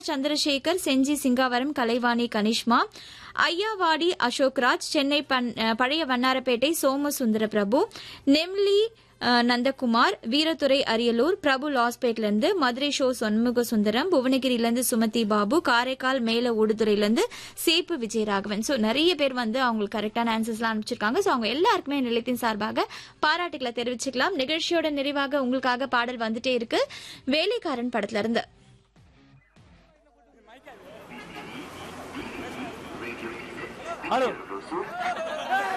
சந்திரசேகர் செஞ்சி சிங்காவரம் கலைவாணி கனிஷ்மா ஐயாவாடி அசோக்ராஜ் சென்னை பன்- அஹ், பழைய வண்ணாரப்பேட்டை சோமசுந்தர பிரபு நெம்லி அஹ், நந்தகுமார் வீரத்துறை அரியலூர் பிரபு லாஸ்பேட்லேருந்து மதுரை ஷோ சொன்முக சுந்தரம் புவனகிரியிலேருந்து சுமதி பாபு காரைக்கால் மேல ஊடுதுறையிலேருந்து சேப்பு விஜயராகவன் ஸோ நிறைய பேர் வந்து அவங்களுக்கு கரெக்டான ஆன்சர்ஸ்லாம் அனுப்பிச்சிருக்காங்க ஸோ அவங்க எல்லாருக்குமே நிலையத்தின் சார்பாக பாராட்டுகளை தெரிவிச்சுக்கலாம் நிகழ்ச்சியோட நிறைவாக உங்களுக்காக பாடல் வந்துட்டே இருக்கு வேலைக்காரன் படத்துல இருந்து ஹலோ